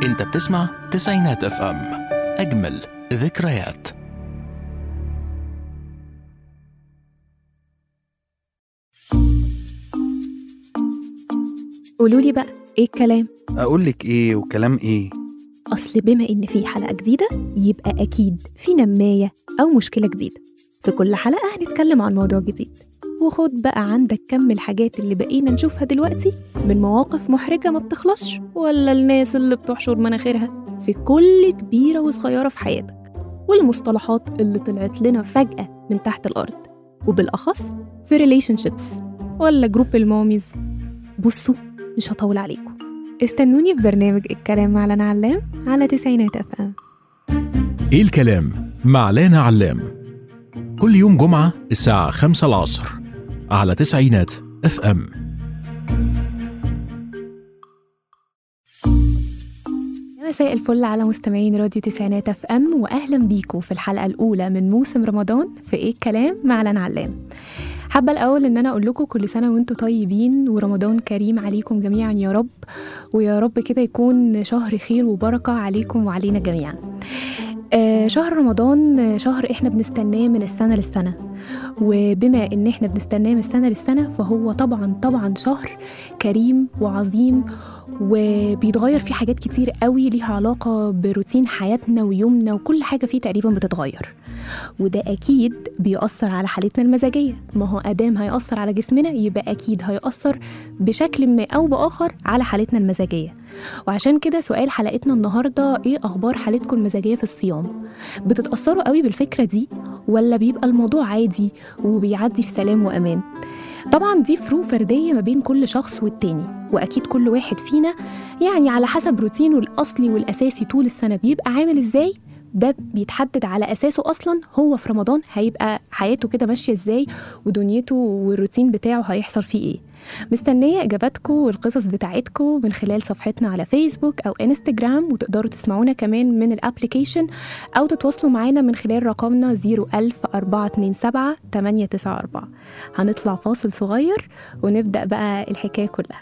انت بتسمع تسعينات اف ام اجمل ذكريات قولوا لي بقى ايه الكلام اقول لك ايه وكلام ايه اصل بما ان في حلقه جديده يبقى اكيد في نمايه او مشكله جديده في كل حلقه هنتكلم عن موضوع جديد وخد بقى عندك كم الحاجات اللي بقينا نشوفها دلوقتي من مواقف محرجه ما بتخلصش ولا الناس اللي بتحشر مناخيرها في كل كبيره وصغيره في حياتك والمصطلحات اللي طلعت لنا فجاه من تحت الارض وبالاخص في ريليشن شيبس ولا جروب الماميز بصوا مش هطول عليكم استنوني في برنامج الكلام مع لنا علام على تسعينات اف ام ايه الكلام مع لانا علام كل يوم جمعة الساعة خمسة العصر على تسعينات اف ام يا مساء الفل على مستمعين راديو تسعينات اف ام واهلا بيكم في الحلقه الاولى من موسم رمضان في ايه الكلام مع لنا علام حابة الأول إن أنا أقول لكم كل سنة وأنتم طيبين ورمضان كريم عليكم جميعا يا رب ويا رب كده يكون شهر خير وبركة عليكم وعلينا جميعا آه شهر رمضان آه، شهر احنا بنستناه من السنة للسنة وبما ان احنا بنستناه من السنة للسنة فهو طبعا طبعا شهر كريم وعظيم وبيتغير فيه حاجات كتير قوي ليها علاقة بروتين حياتنا ويومنا وكل حاجة فيه تقريبا بتتغير وده أكيد بيأثر على حالتنا المزاجية ما هو أدام هيأثر على جسمنا يبقى أكيد هيأثر بشكل ما أو بآخر على حالتنا المزاجية وعشان كده سؤال حلقتنا النهاردة إيه أخبار حالتكم المزاجية في الصيام؟ بتتأثروا قوي بالفكرة دي ولا بيبقى الموضوع عادي وبيعدي في سلام وأمان؟ طبعا دي فروق فردية ما بين كل شخص والتاني وأكيد كل واحد فينا يعني على حسب روتينه الأصلي والأساسي طول السنة بيبقى عامل إزاي ده بيتحدد على اساسه اصلا هو في رمضان هيبقى حياته كده ماشيه ازاي ودنيته والروتين بتاعه هيحصل فيه ايه مستنيه اجاباتكم والقصص بتاعتكم من خلال صفحتنا على فيسبوك او انستجرام وتقدروا تسمعونا كمان من الابليكيشن او تتواصلوا معانا من خلال رقمنا 01427 894 هنطلع فاصل صغير ونبدا بقى الحكايه كلها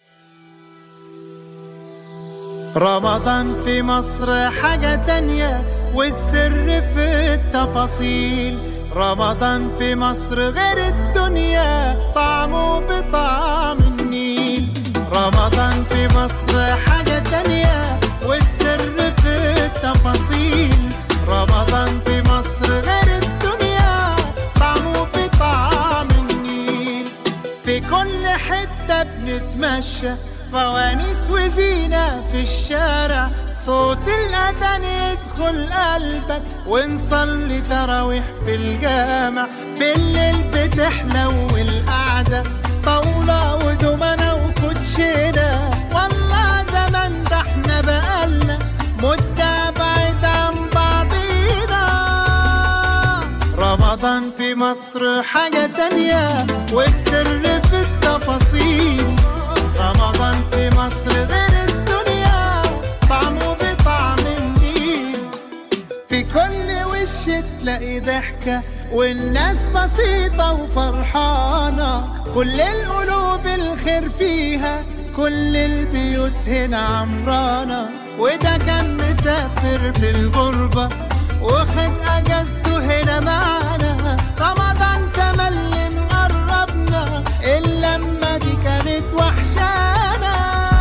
رمضان في مصر حاجة تانية والسر في التفاصيل رمضان في مصر غير الدنيا طعمه بطعم النيل رمضان في مصر حاجة تانية والسر في التفاصيل رمضان في مصر غير الدنيا طعمه بطعم النيل في كل حتة بنتمشى فوانيس وزينة في الشارع صوت الأذان يدخل قلبك ونصلي تراويح في الجامع بالليل بتحلو القعدة طاولة ودومنة وكوتشينة والله زمان ده احنا بقالنا مدة بعيد عن بعضينا رمضان في مصر حاجة تانية والسر في التفاصيل رمضان في مصر غير الدنيا طعمه بطعم النيل في كل وش تلاقي ضحكة والناس بسيطة وفرحانة كل القلوب الخير فيها كل البيوت هنا عمرانة وده كان مسافر في الغربة واخد اجازته هنا معانا رمضان تملي مقربنا اللمة دي كانت وحشانا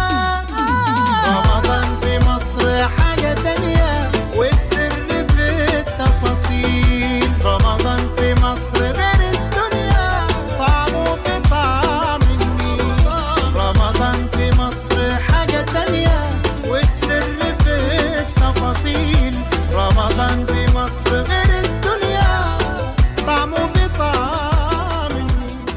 رمضان في مصر حاجة تانية والسر في التفاصيل رمضان في مصر غير الدنيا طعمه بطعم النيل رمضان في مصر حاجة تانية والسر في التفاصيل رمضان في مصر غير الدنيا طعمه بطعم النيل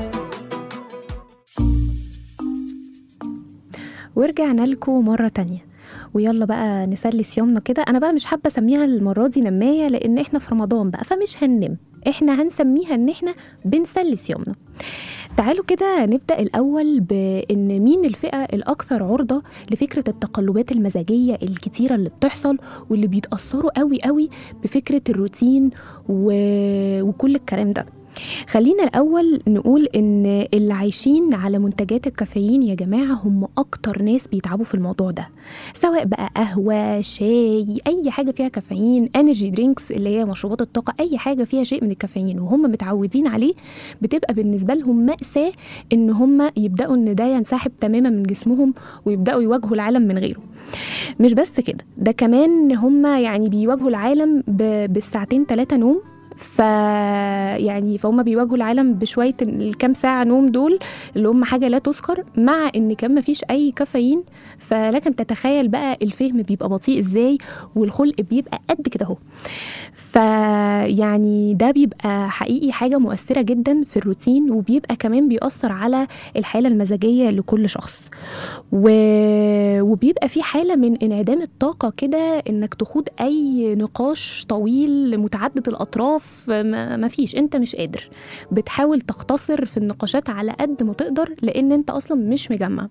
ورجعنا لكم مرة تانية ويلا بقى نسلي صيامنا كده انا بقى مش حابه اسميها المره دي نمايه لان احنا في رمضان بقى فمش هننم احنا هنسميها ان احنا بنسلي صيامنا تعالوا كده نبدا الاول بان مين الفئه الاكثر عرضه لفكره التقلبات المزاجيه الكتيره اللي بتحصل واللي بيتاثروا قوي قوي بفكره الروتين و... وكل الكلام ده خلينا الأول نقول إن اللي عايشين على منتجات الكافيين يا جماعة هم أكتر ناس بيتعبوا في الموضوع ده سواء بقى قهوة شاي أي حاجة فيها كافيين انرجي درينكس اللي هي مشروبات الطاقة أي حاجة فيها شيء من الكافيين وهم متعودين عليه بتبقى بالنسبة لهم مأساة إن هم يبدأوا إن ده ينسحب تماما من جسمهم ويبدأوا يواجهوا العالم من غيره مش بس كده ده كمان هم يعني بيواجهوا العالم ب- بالساعتين ثلاثة نوم ف يعني فهم بيواجهوا العالم بشويه الكام ساعه نوم دول اللي هم حاجه لا تذكر مع ان كان مفيش اي كافيين فلكن تتخيل بقى الفهم بيبقى بطيء ازاي والخلق بيبقى قد كده اهو فيعني ده بيبقى حقيقي حاجه مؤثره جدا في الروتين وبيبقى كمان بيأثر على الحاله المزاجيه لكل شخص و... وبيبقى في حاله من انعدام الطاقه كده انك تخوض اي نقاش طويل متعدد الاطراف ما ما فيش انت مش قادر بتحاول تختصر في النقاشات على قد ما تقدر لان انت اصلا مش مجمع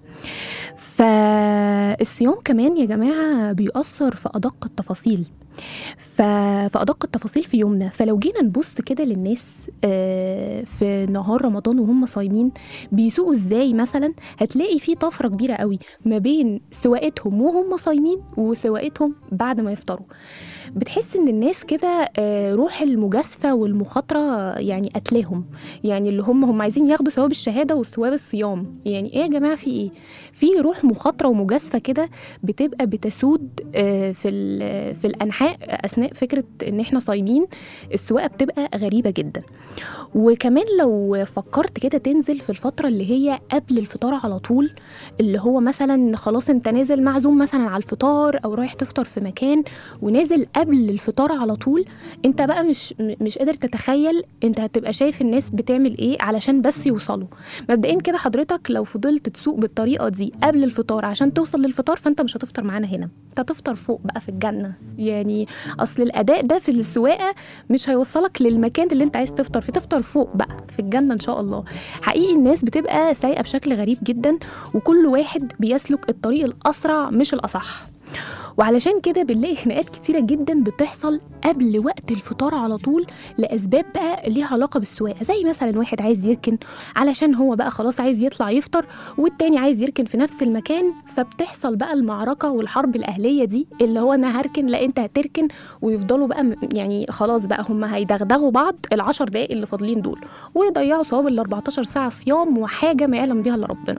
فالصيام كمان يا جماعه بيأثر في ادق التفاصيل ف... فأدق التفاصيل في يومنا فلو جينا نبص كده للناس آه، في نهار رمضان وهم صايمين بيسوقوا ازاي مثلا هتلاقي في طفرة كبيرة قوي ما بين سواقتهم وهم صايمين وسواقتهم بعد ما يفطروا بتحس ان الناس كده آه، روح المجازفة والمخاطرة يعني قتلهم يعني اللي هم هم عايزين ياخدوا ثواب الشهادة وثواب الصيام يعني ايه يا جماعة في ايه في روح مخاطرة ومجازفة كده بتبقى بتسود آه، في ال- في الانحاء اثناء فكره ان احنا صايمين السواقه بتبقى غريبه جدا وكمان لو فكرت كده تنزل في الفتره اللي هي قبل الفطار على طول اللي هو مثلا خلاص انت نازل معزوم مثلا على الفطار او رايح تفطر في مكان ونازل قبل الفطار على طول انت بقى مش م- مش قادر تتخيل انت هتبقى شايف الناس بتعمل ايه علشان بس يوصلوا مبدئيا كده حضرتك لو فضلت تسوق بالطريقه دي قبل الفطار عشان توصل للفطار فانت مش هتفطر معانا هنا انت هتفطر فوق بقى في الجنه يعني اصل الاداء ده في السواقه مش هيوصلك للمكان اللي انت عايز تفطر فيه تفطر فوق بقى في الجنه ان شاء الله حقيقي الناس بتبقى سايقه بشكل غريب جدا وكل واحد بيسلك الطريق الاسرع مش الاصح وعلشان كده بنلاقي خناقات كتيرة جدا بتحصل قبل وقت الفطار على طول لأسباب بقى ليها علاقة بالسواقة زي مثلا واحد عايز يركن علشان هو بقى خلاص عايز يطلع يفطر والتاني عايز يركن في نفس المكان فبتحصل بقى المعركة والحرب الأهلية دي اللي هو أنا هركن لا أنت هتركن ويفضلوا بقى م- يعني خلاص بقى هم هيدغدغوا بعض العشر دقايق اللي فاضلين دول ويضيعوا ثواب ال 14 ساعة صيام وحاجة ما يعلم بيها إلا ربنا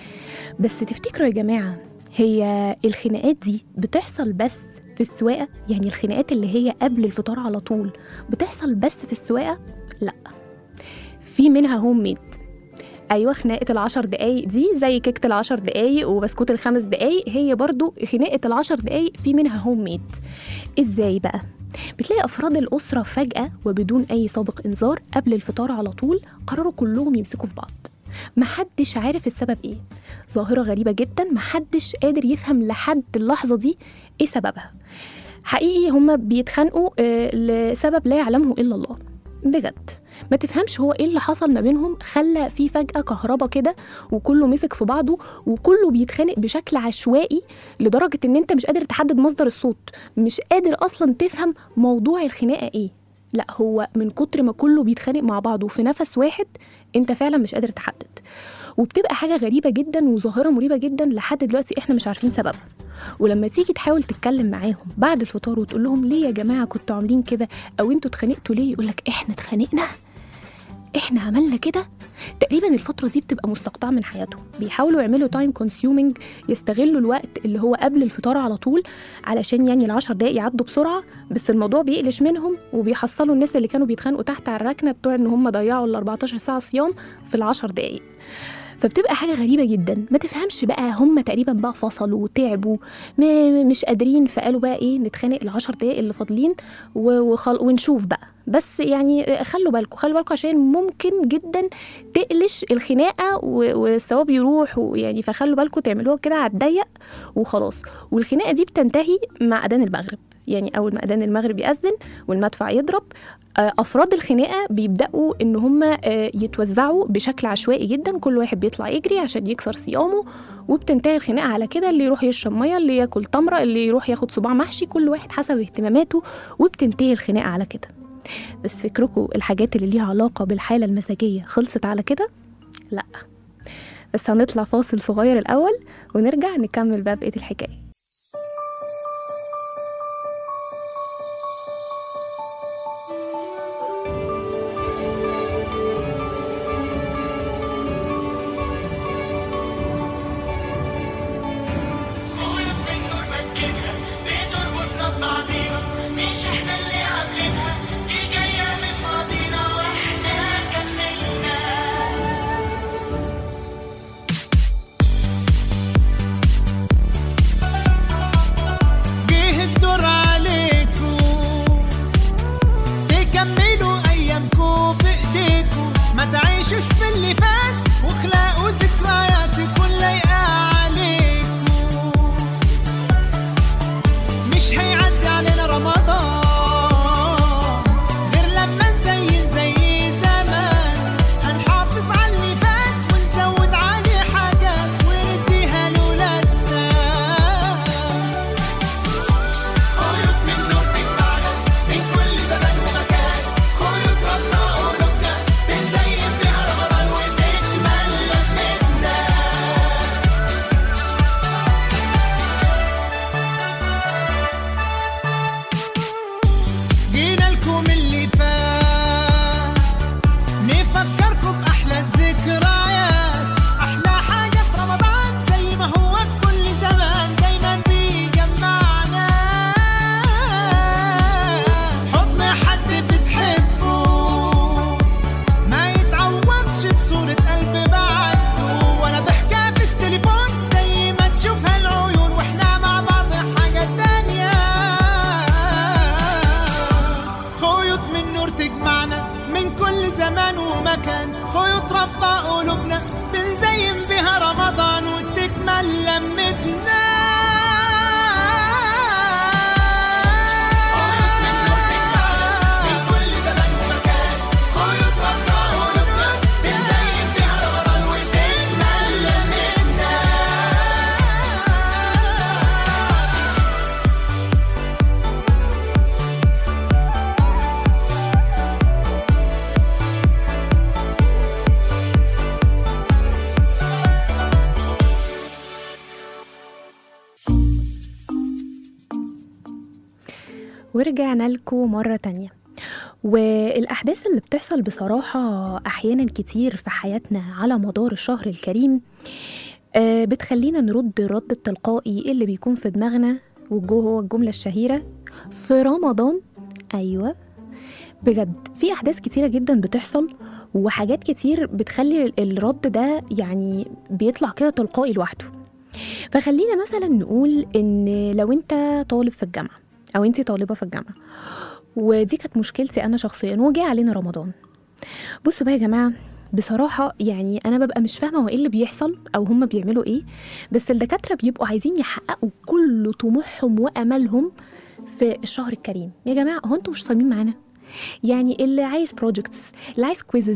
بس تفتكروا يا جماعة هي الخناقات دي بتحصل بس في السواقة يعني الخناقات اللي هي قبل الفطار على طول بتحصل بس في السواقة لا في منها هوم ميد ايوه خناقه العشر دقايق دي زي كيكه العشر دقايق وبسكوت الخمس دقايق هي برضو خناقه العشر دقايق في منها هوم ميد ازاي بقى بتلاقي افراد الاسره فجاه وبدون اي سابق انذار قبل الفطار على طول قرروا كلهم يمسكوا في بعض محدش عارف السبب ايه ظاهره غريبه جدا محدش قادر يفهم لحد اللحظه دي ايه سببها حقيقي هما بيتخانقوا آه، لسبب لا يعلمه الا الله بجد ما تفهمش هو ايه اللي حصل ما بينهم خلى في فجأة كهربا كده وكله مسك في بعضه وكله بيتخانق بشكل عشوائي لدرجة ان انت مش قادر تحدد مصدر الصوت مش قادر اصلا تفهم موضوع الخناقة ايه لا هو من كتر ما كله بيتخانق مع بعضه في نفس واحد انت فعلا مش قادر تحدد وبتبقى حاجة غريبة جدا وظاهرة مريبة جدا لحد دلوقتي احنا مش عارفين سببها ولما تيجي تحاول تتكلم معاهم بعد الفطار وتقول لهم ليه يا جماعة كنتوا عاملين كده او انتوا اتخانقتوا ليه يقولك احنا اتخانقنا احنا عملنا كده تقريبا الفترة دي بتبقى مستقطعة من حياتهم بيحاولوا يعملوا تايم كونسيومينج يستغلوا الوقت اللي هو قبل الفطار على طول علشان يعني العشر دقايق يعدوا بسرعة بس الموضوع بيقلش منهم وبيحصلوا الناس اللي كانوا بيتخانقوا تحت على الركنة بتوع ان هم ضيعوا ال 14 ساعة صيام في العشر دقايق فبتبقى حاجة غريبة جدا ما تفهمش بقى هم تقريبا بقى فصلوا وتعبوا م- مش قادرين فقالوا بقى ايه نتخانق العشر دقايق اللي فاضلين و- وخل... ونشوف بقى بس يعني خلوا بالكم خلوا بالكم عشان ممكن جدا تقلش الخناقة و- والثواب يروح ويعني فخلوا بالكم تعملوها كده على الضيق وخلاص والخناقة دي بتنتهي مع أذان المغرب يعني أول ما أذان المغرب يأذن والمدفع يضرب آه، افراد الخناقه بيبداوا ان هم آه، يتوزعوا بشكل عشوائي جدا كل واحد بيطلع يجري عشان يكسر صيامه وبتنتهي الخناقه على كده اللي يروح يشرب ميه اللي ياكل تمره اللي يروح ياخد صباع محشي كل واحد حسب اهتماماته وبتنتهي الخناقه على كده بس فكركم الحاجات اللي ليها علاقة بالحالة المزاجية خلصت على كده؟ لا بس هنطلع فاصل صغير الأول ونرجع نكمل بقى بقية الحكاية خيوط من نور ماسكينها بتربطنا ببعضينا مش احنا اللي عاملينها دي جاية من ماضينا واحنا كملنا جه الدور عليكم تكملوا ايامكم في ايديكم ما تعيشوش في اللي فات واخلقوا ذكريات تكون لايقه عليكم مش هيعدي علينا رمضان غير لما نزين زي زمان هنحافظ على اللي فات ونزود عليه حاجات ونديها لولادنا خيوط من نور تجمعنا من كل زمان ومكان خيوط ربنا قلوبنا بنزين بيها رمضان وتكمل لمتنا جينا لكم اللي فات نفكركم بأحلى الذكريات أحلى حاجة في رمضان زي ما هو في كل زمان دايما بيجمعنا حضن حد بتحبه ما يتعوضش بصورة قلب بعده ولا ضحكة في التليفون زي ما تشوفها العيون واحنا مع بعض حاجة تانية خيوط من نور تجمعنا من كل زمان ومكان خيوط رابطة قلوبنا بنزين بها رمضان وتكمل لمتنا خيوط من نور تجمعنا من كل زمان ومكان خيوط رابطة قلوبنا بنزين بها رمضان وتكمل لمتنا ورجعنا لكم مرة تانية والأحداث اللي بتحصل بصراحة أحيانا كتير في حياتنا على مدار الشهر الكريم آه، بتخلينا نرد الرد التلقائي اللي بيكون في دماغنا وجوه الجملة الشهيرة في رمضان أيوة بجد في أحداث كتيرة جدا بتحصل وحاجات كتير بتخلي ال- الرد ده يعني بيطلع كده تلقائي لوحده فخلينا مثلا نقول ان لو انت طالب في الجامعه او انت طالبه في الجامعه ودي كانت مشكلتي انا شخصيا وجه علينا رمضان بصوا بقى يا جماعه بصراحة يعني أنا ببقى مش فاهمة هو إيه اللي بيحصل أو هم بيعملوا إيه بس الدكاترة بيبقوا عايزين يحققوا كل طموحهم وأملهم في الشهر الكريم يا جماعة هو أنتوا مش صايمين معانا؟ يعني اللي عايز بروجكتس اللي عايز كويزز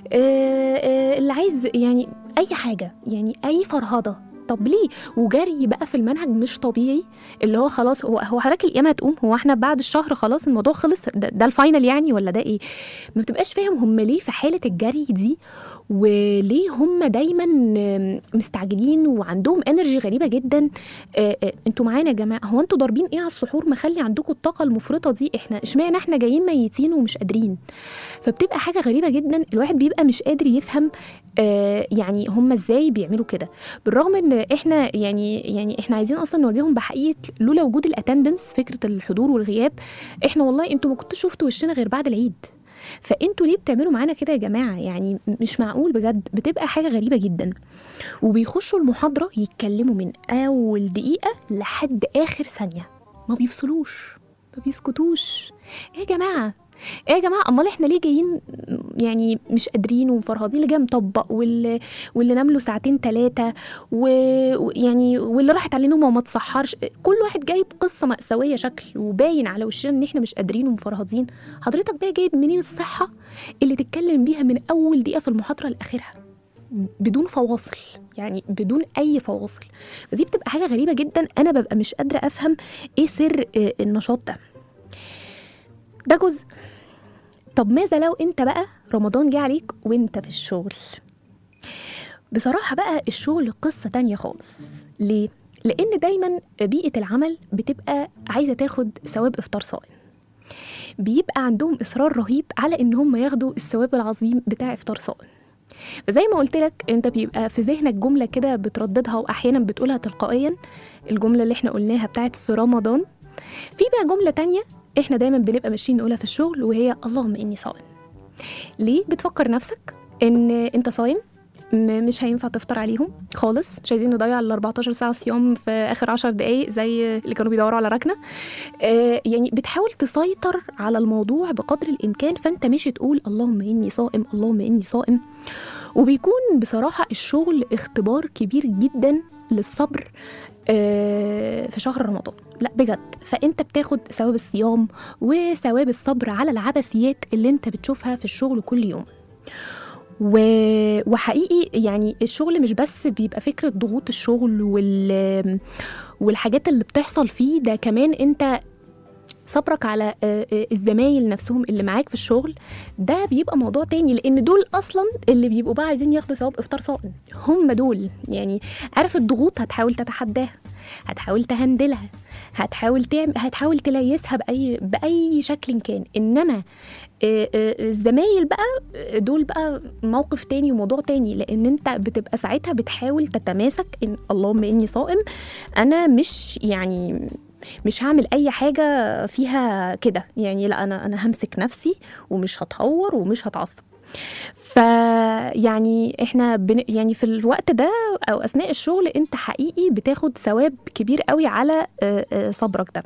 اللي عايز يعني أي حاجة يعني أي فرهضة طب ليه وجري بقى في المنهج مش طبيعي اللي هو خلاص هو هو حضرتك القيامه هتقوم هو احنا بعد الشهر خلاص الموضوع خلص ده, ده الفاينل يعني ولا ده ايه ما بتبقاش فاهم هم ليه في حاله الجري دي وليه هم دايما آم، مستعجلين وعندهم انرجي غريبه جدا آه، آه، انتوا معانا يا جماعه هو انتوا ضاربين ايه على السحور مخلي عندكم الطاقه المفرطه دي احنا اشمعنى احنا جايين ميتين ومش قادرين فبتبقى حاجه غريبه جدا الواحد بيبقى مش قادر يفهم آه، يعني هم ازاي بيعملوا كده بالرغم ان احنا يعني يعني احنا عايزين اصلا نواجههم بحقيقه لولا وجود الاتندنس فكره الحضور والغياب احنا والله انتوا ما كنتوش شفتوا وشنا غير بعد العيد فانتوا ليه بتعملوا معانا كده يا جماعه يعني مش معقول بجد بتبقى حاجه غريبه جدا وبيخشوا المحاضره يتكلموا من اول دقيقه لحد اخر ثانيه ما بيفصلوش ما بيسكتوش ايه يا جماعه ايه يا جماعه امال احنا ليه جايين يعني مش قادرين ومفرهدين اللي جاي مطبق واللي واللي نام له ساعتين ثلاثه ويعني واللي راحت عليه نومه وما تصحرش كل واحد جايب قصه مأساويه شكل وباين على وشنا ان احنا مش قادرين ومفرهدين حضرتك بقى جايب منين الصحه اللي تتكلم بيها من اول دقيقه في المحاضره لاخرها بدون فواصل يعني بدون اي فواصل فدي بتبقى حاجه غريبه جدا انا ببقى مش قادره افهم ايه سر آه، النشاط ده ده جزء طب ماذا لو انت بقى رمضان جه عليك وانت في الشغل بصراحة بقى الشغل قصة تانية خالص ليه؟ لأن دايما بيئة العمل بتبقى عايزة تاخد ثواب إفطار صائم بيبقى عندهم إصرار رهيب على إن هم ياخدوا الثواب العظيم بتاع إفطار صائم فزي ما قلت لك انت بيبقى في ذهنك جمله كده بترددها واحيانا بتقولها تلقائيا الجمله اللي احنا قلناها بتاعت في رمضان في بقى جمله تانية احنا دايما بنبقى ماشيين نقولها في الشغل وهي اللهم اني صائم ليه بتفكر نفسك ان انت صايم م- مش هينفع تفطر عليهم خالص مش عايزين نضيع ال 14 ساعه صيام في اخر 10 دقائق زي اللي كانوا بيدوروا على ركنه آه يعني بتحاول تسيطر على الموضوع بقدر الامكان فانت ماشي تقول اللهم اني صائم اللهم اني صائم وبيكون بصراحه الشغل اختبار كبير جدا للصبر آه، في شهر رمضان لا بجد فانت بتاخد ثواب الصيام وثواب الصبر على العبثيات اللي انت بتشوفها في الشغل كل يوم و... وحقيقي يعني الشغل مش بس بيبقى فكرة ضغوط الشغل وال... والحاجات اللي بتحصل فيه ده كمان انت صبرك على آه، آه، الزمايل نفسهم اللي معاك في الشغل ده بيبقى موضوع تاني لان دول اصلا اللي بيبقوا بقى عايزين ياخدوا ثواب افطار صائم هم دول يعني عارف الضغوط هتحاول تتحداها هتحاول تهندلها هتحاول تعمل هتحاول تليسها باي باي شكل كان انما آه، آه، الزمايل بقى آه، دول بقى موقف تاني وموضوع تاني لان انت بتبقى ساعتها بتحاول تتماسك ان اللهم اني صائم انا مش يعني مش هعمل اي حاجه فيها كده يعني لا انا انا همسك نفسي ومش هتهور ومش هتعصب فيعني احنا بن يعني في الوقت ده او اثناء الشغل انت حقيقي بتاخد ثواب كبير قوي على آه، آه، صبرك ده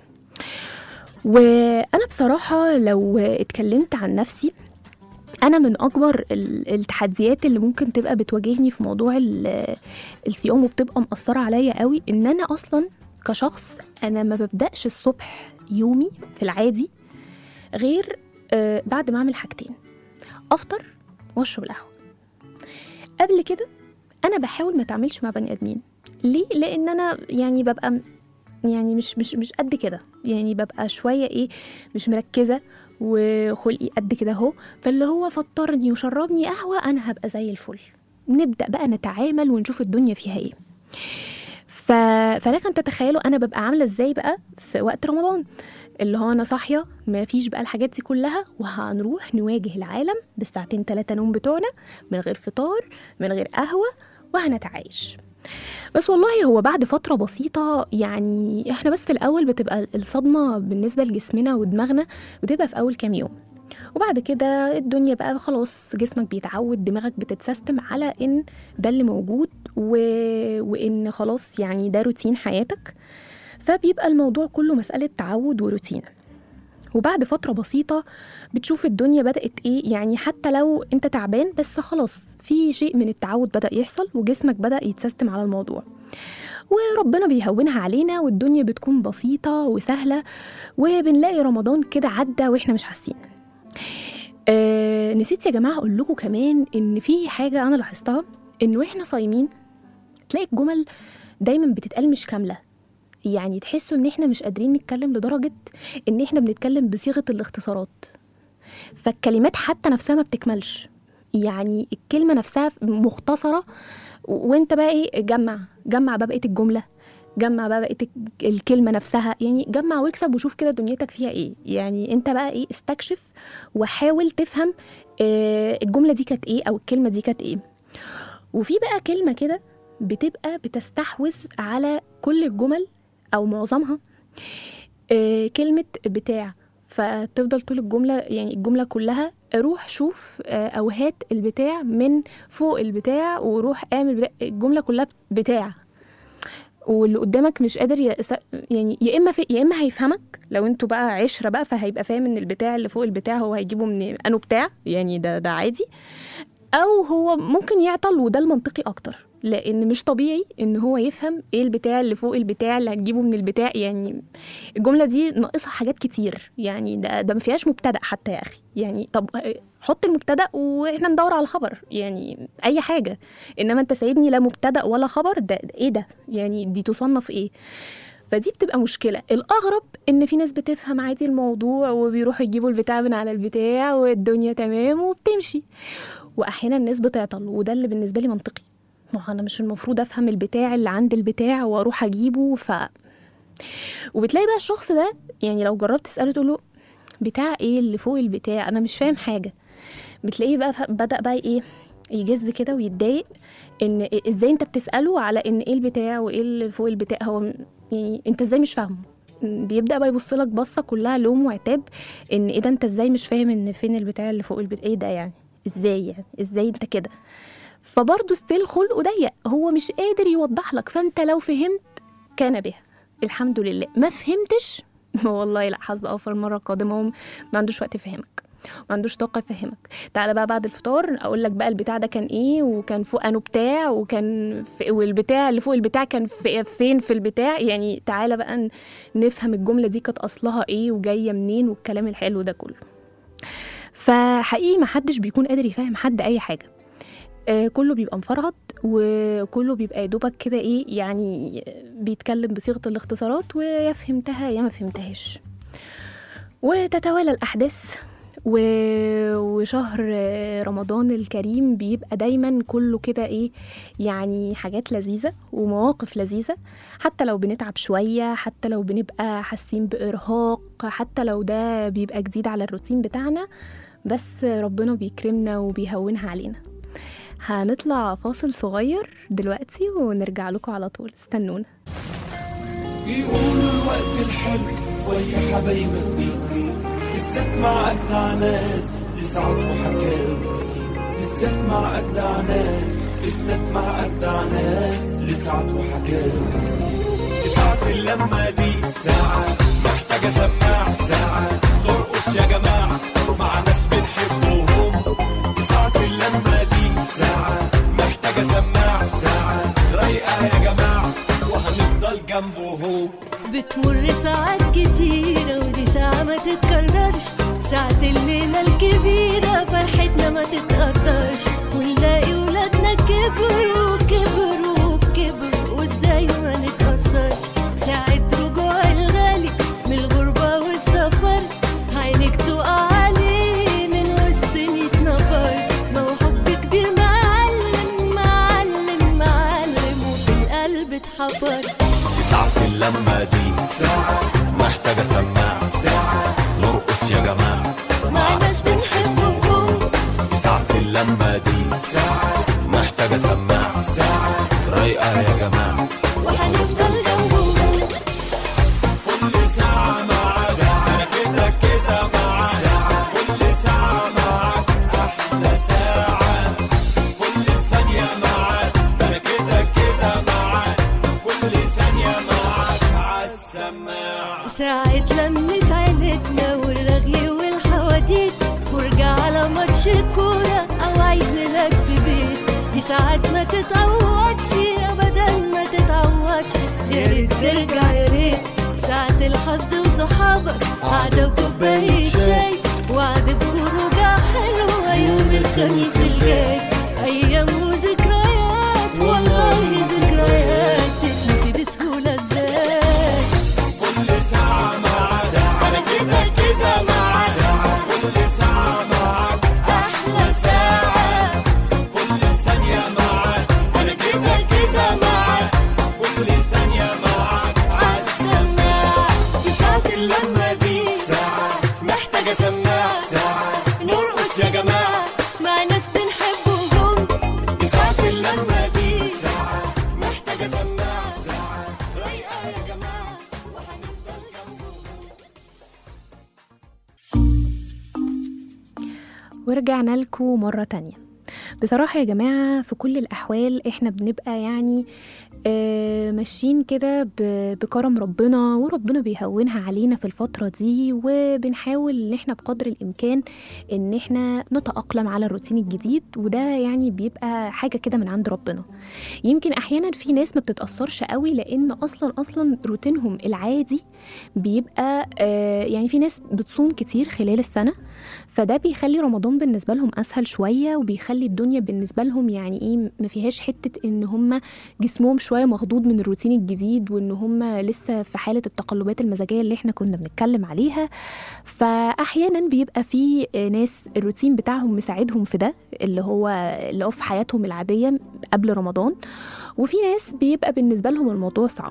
وانا بصراحه لو اتكلمت عن نفسي انا من اكبر ال- التحديات اللي ممكن تبقى بتواجهني في موضوع ال- الصيام وبتبقى مأثره عليا قوي ان انا اصلا كشخص انا ما ببداش الصبح يومي في العادي غير آه، بعد ما اعمل حاجتين افطر واشرب القهوه قبل كده انا بحاول ما اتعاملش مع بني ادمين ليه لان انا يعني ببقى م- يعني مش مش مش قد كده يعني ببقى شويه ايه مش مركزه وخلقي قد كده اهو فاللي هو فطرني وشربني قهوه انا هبقى زي الفل نبدا بقى نتعامل ونشوف الدنيا فيها ايه ف... فلكن تتخيلوا انا ببقى عامله ازاي بقى في وقت رمضان اللي هو انا صاحيه ما فيش بقى الحاجات دي كلها وهنروح نواجه العالم بالساعتين ثلاثه نوم بتوعنا من غير فطار من غير قهوه وهنتعايش بس والله هو بعد فترة بسيطة يعني احنا بس في الأول بتبقى الصدمة بالنسبة لجسمنا ودماغنا بتبقى في أول كام يوم وبعد كده الدنيا بقى خلاص جسمك بيتعود دماغك بتتسيستم على ان ده اللي موجود و... وان خلاص يعني ده روتين حياتك فبيبقى الموضوع كله مسألة تعود وروتين وبعد فترة بسيطة بتشوف الدنيا بدأت ايه يعني حتى لو انت تعبان بس خلاص في شيء من التعود بدأ يحصل وجسمك بدأ يتسيستم على الموضوع وربنا بيهونها علينا والدنيا بتكون بسيطة وسهلة وبنلاقي رمضان كده عدى واحنا مش حاسين آه نسيت يا جماعة أقول لكم كمان إن في حاجة أنا لاحظتها إن وإحنا صايمين تلاقي الجمل دايما بتتقال مش كاملة يعني تحسوا إن إحنا مش قادرين نتكلم لدرجة إن إحنا بنتكلم بصيغة الاختصارات فالكلمات حتى نفسها ما بتكملش يعني الكلمة نفسها مختصرة و- وانت بقى ايه جمع جمع بقى بقية الجملة جمع بقى بقية الك- الكلمة نفسها يعني جمع واكسب وشوف كده دنيتك فيها ايه يعني انت بقى ايه استكشف وحاول تفهم آه، الجملة دي كانت ايه او الكلمة دي كانت ايه وفي بقى كلمة كده بتبقى بتستحوذ على كل الجمل او معظمها آه، كلمة بتاع فتفضل طول الجملة يعني الجملة كلها روح شوف آه، أو هات البتاع من فوق البتاع وروح اعمل بتاع الجملة كلها بتاع واللي قدامك مش قادر يس... يعني يا اما في... يا اما هيفهمك لو انتوا بقى عشره بقى فهيبقى فاهم ان البتاع اللي فوق البتاع هو هيجيبه من انه بتاع يعني ده ده عادي او هو ممكن يعطل وده المنطقي اكتر لان مش طبيعي ان هو يفهم ايه البتاع اللي فوق البتاع اللي هتجيبه من البتاع يعني الجمله دي ناقصها حاجات كتير يعني ده ده ما فيهاش مبتدا حتى يا اخي يعني طب حط المبتدا واحنا ندور على الخبر يعني اي حاجه انما انت سايبني لا مبتدا ولا خبر ده, ده ايه ده يعني دي تصنف ايه فدي بتبقى مشكله الاغرب ان في ناس بتفهم عادي الموضوع وبيروحوا يجيبوا البتاع من على البتاع والدنيا تمام وبتمشي واحيانا الناس بتعطل وده اللي بالنسبه لي منطقي ما هو انا مش المفروض افهم البتاع اللي عند البتاع واروح اجيبه ف وبتلاقي بقى الشخص ده يعني لو جربت تساله تقول له بتاع ايه اللي فوق البتاع انا مش فاهم حاجه بتلاقيه بقى ف- بدا بقى ايه يجز كده ويتضايق ان ازاي انت بتساله على ان ايه البتاع وايه اللي فوق البتاع هو م- يعني انت ازاي مش فاهمه بيبدا بقى يبص لك بصه كلها لوم وعتاب ان ايه ده انت ازاي مش فاهم ان فين البتاع اللي فوق البتاع ايه ده يعني ازاي يعني ازاي انت كده فبرضه ستيل خلقه ضيق هو مش قادر يوضح لك فانت لو فهمت كان بها الحمد لله ما فهمتش والله لا حظ اوفر المره القادمه هو ما عندوش وقت يفهمك ما عندوش طاقه يفهمك تعالى بقى بعد الفطار اقول لك بقى البتاع ده كان ايه وكان فوق انه بتاع وكان في والبتاع اللي فوق البتاع كان في فين في البتاع يعني تعالى بقى ن- نفهم الجمله دي كانت اصلها ايه وجايه منين والكلام الحلو ده كله فحقيقي ما حدش بيكون قادر يفهم حد اي حاجه آه، كله بيبقى مفرهد وكله بيبقى يا دوبك كده ايه يعني بيتكلم بصيغه الاختصارات ويا فهمتها يا ما فهمتهاش وتتوالى الاحداث و... وشهر رمضان الكريم بيبقى دايما كله كده ايه يعني حاجات لذيذه ومواقف لذيذه حتى لو بنتعب شويه حتى لو بنبقى حاسين بارهاق حتى لو ده بيبقى جديد على الروتين بتاعنا بس ربنا بيكرمنا وبيهونها علينا هنطلع فاصل صغير دلوقتي ونرجع لكم على طول استنونا بيقولوا الوقت الحلو ويا حبايبك بيجي بالذات مع أجدع ناس لسعد وحكاوي كتير بالذات مع أجدع ناس بالذات مع أجدع ناس لسعد وحكاوي ساعة اللمة دي ساعة محتاجة سماع ساعة نرقص يا جماعة مع ناس بنحبهم ساعة اللمة دي ساعة محتاجة سماع ساعة رايقة يا جماعة وهنفضل جنبهم بتمر ساعات كتيرة ودي ساعة ما تتكررش ساعة الليلة الكبيرة فرحتنا ما تتقدرش ونلاقي ولادنا كبروا كبروا كبروا وازاي ما نتأثرش ساعة رجوع الغالي من الغربة والسفر عينك تقع عليه من وسط ميت نفر ما هو حب كبير معلم معلم معلم وفي القلب اتحفر ساعة اللمة دي ساعة محتاجة سماع ساعة نرقص يا جماعة مع ناس بنحبهم ساعة اللمة دي ساعة محتاجة سماع ساعة رايقة يا جماعة وهنفضل جنبهم كل ساعة معاك أنا كده كده معاك كل ساعة معاك أحلى ساعة كل ثانية معاك أنا كده كده معاك كل ثانية معاك عالسماعة ساعة لمة عيلتنا والرغي والحواديت فرجة على ماتش كورة أو عيد ميلاد في بيت دي ساعات ما تتعوضش أبدا ما تتعوضش يا ريت ترجع يا ريت ساعة الحظ وصحابك قعدة وكوباية شاي وعد بخروجة حلوة يوم الخميس الجاي أيام وذكريات والله ذكريات تتنسي بسهولة ازاي كل ساعة معاك أنا كده كده معاك كل ساعة معاك أحلى ساعة كل ثانية معاك أنا كده كده معاك كل ثانية معاك عالسماع في ساعة اللمة دي ساعة محتاجة سماع ساعة نرقص يا جماعة مع ناس بنحبهم دي ساعة اللمة دي ساعة محتاجة سماع ساعة رايقة يا جماعة وهنفضل جنبهم ورجعنا لكم مرة تانية بصراحة يا جماعة في كل الأحوال إحنا بنبقى يعني آه، ماشيين كده ب- بكرم ربنا وربنا بيهونها علينا في الفترة دي وبنحاول إن إحنا بقدر الإمكان إن إحنا نتأقلم على الروتين الجديد وده يعني بيبقى حاجة كده من عند ربنا يمكن أحيانا في ناس ما بتتأثرش قوي لأن أصلا أصلا روتينهم العادي بيبقى آه، يعني في ناس بتصوم كتير خلال السنة فده بيخلي رمضان بالنسبة لهم أسهل شوية وبيخلي الدنيا الدنيا بالنسبه لهم يعني ايه ما فيهاش حته ان هم جسمهم شويه مخضوض من الروتين الجديد وان هم لسه في حاله التقلبات المزاجيه اللي احنا كنا بنتكلم عليها فاحيانا بيبقى في ناس الروتين بتاعهم مساعدهم في ده اللي هو اللي هو في حياتهم العاديه قبل رمضان وفي ناس بيبقى بالنسبه لهم الموضوع صعب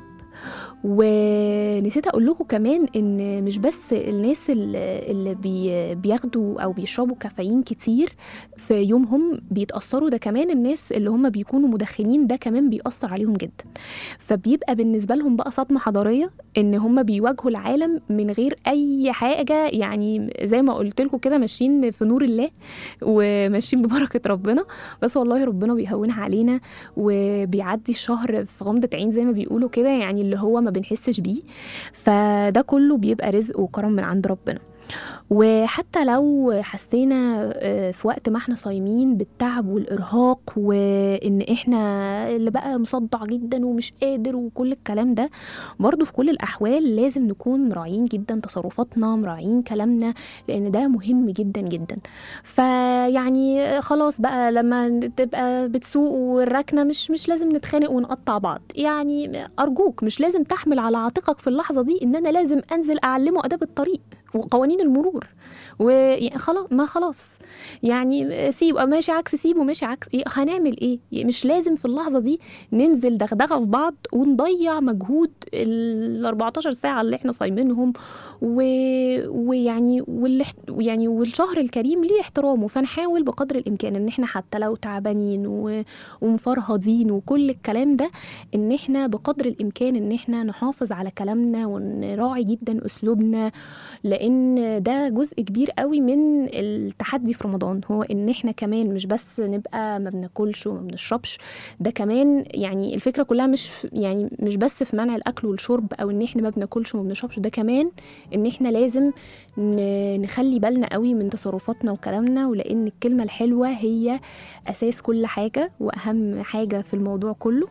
ونسيت اقول لكم كمان ان مش بس الناس اللي اللي بي بياخدوا او بيشربوا كافيين كتير في يومهم بيتاثروا ده كمان الناس اللي هم بيكونوا مدخنين ده كمان بيأثر عليهم جدا فبيبقى بالنسبه لهم بقى صدمه حضاريه ان هم بيواجهوا العالم من غير اي حاجه يعني زي ما قلت لكم كده ماشيين في نور الله وماشيين ببركه ربنا بس والله ربنا بيهونها علينا وبيعدي الشهر في غمضه عين زي ما بيقولوا كده يعني اللي هو ما بنحسش بيه فده كله بيبقى رزق وكرم من عند ربنا وحتى لو حسينا آه، في وقت ما احنا صايمين بالتعب والارهاق وان احنا اللي بقى مصدع جدا ومش قادر وكل الكلام ده برضه في كل الاحوال لازم نكون مراعيين جدا تصرفاتنا مراعيين كلامنا لان ده مهم جدا جدا فيعني خلاص بقى لما تبقى بتسوق والركنه مش مش لازم نتخانق ونقطع بعض يعني ارجوك مش لازم تحمل على عاتقك في اللحظه دي ان انا لازم انزل اعلمه اداب الطريق وقوانين المرور وخلاص ما خلاص يعني سيب ماشي عكس سيب وماشي عكس إيه هنعمل ايه مش لازم في اللحظه دي ننزل دغدغه في بعض ونضيع مجهود ال 14 ساعه اللي احنا صايمينهم و... ويعني والاحت... يعني والشهر الكريم ليه احترامه فنحاول بقدر الامكان ان احنا حتى لو تعبانين و... ومفرهدين وكل الكلام ده ان احنا بقدر الامكان ان احنا نحافظ على كلامنا ونراعي جدا اسلوبنا لان ده جزء كبير قوي من التحدي في رمضان هو ان احنا كمان مش بس نبقى ما بناكلش وما بنشربش ده كمان يعني الفكره كلها مش في- يعني مش بس في منع الاكل والشرب او ان احنا ما بناكلش وما بنشربش ده كمان ان احنا لازم ن- نخلي بالنا قوي من تصرفاتنا وكلامنا ولان الكلمه الحلوه هي اساس كل حاجه واهم حاجه في الموضوع كله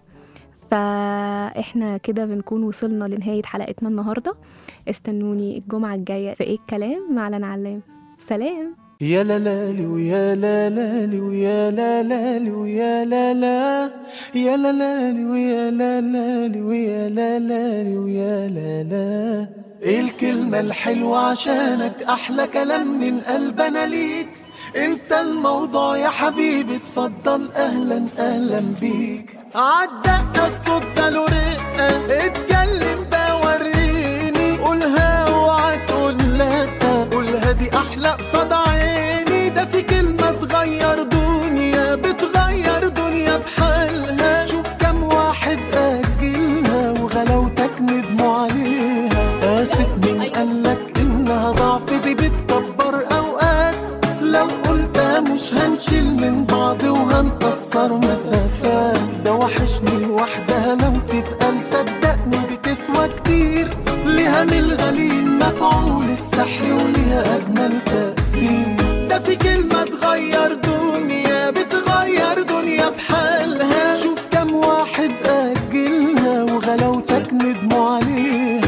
فاحنا كده بنكون وصلنا لنهايه حلقتنا النهارده استنوني الجمعه الجايه في ايه الكلام مع لنا علام سلام يا لا لالي ويا لا لالي ويا لا لالي ويا لا لا يا لا لالي ويا لا لالي ويا لا لالي ويا لا لا ايه الكلمة الحلوة عشانك احلى كلام من قلبنا ليك انت الموضوع يا حبيبي اتفضل اهلا اهلا بيك عالدقة الصوت ده له رقة اتكلم بقى وريني قولها اوعى تقول لا قولها دي احلى قصاد عيني ده في كلمة تغير دنيا بتغير دنيا بحالها شوف كم واحد أجلها وغلاوتك ندموا عليها آسف مين قالك إنها ضعف دي بتكبر أوقات لو قلتها مش هنشيل من بعض وهنقصر مسافات ده وحشني لوحدها لو تتقال صدقني بتسوى كتير ليها من الغليل مفعول السحر وليها أجمل تأثير ده في كلمة تغير دنيا بتغير دنيا بحالها شوف كم واحد أجلها وغلاوتك ندموا عليها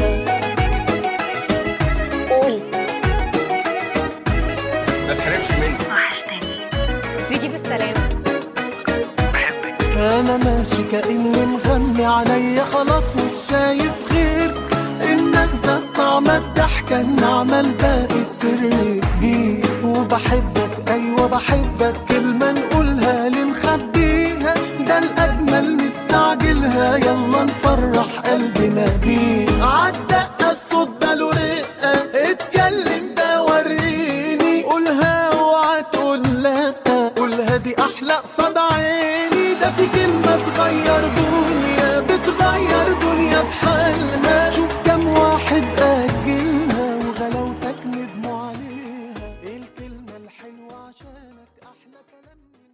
تيجي بالسلامه انا ماشي كاني مغمي عليا خلاص مش شايف غير انك زاد طعم الضحكه النعمه الباقي السر كبير وبحبك ايوه بحبك كلمه نقولها لنخبيها ده الاجمل نستعجلها يلا نفرح قلبنا بيه عالدقه الصوت ده له رقه اتكلم ده وريني قولها اوعى تقول لا قولها دي احلى قصاد عيني ده في كلمه تغير دنيا بتغير دنيا بحالها شوف كم واحد اجلها وغلاوتك ندموا عليها ايه الكلمه الحلوه عشانك احلى كلام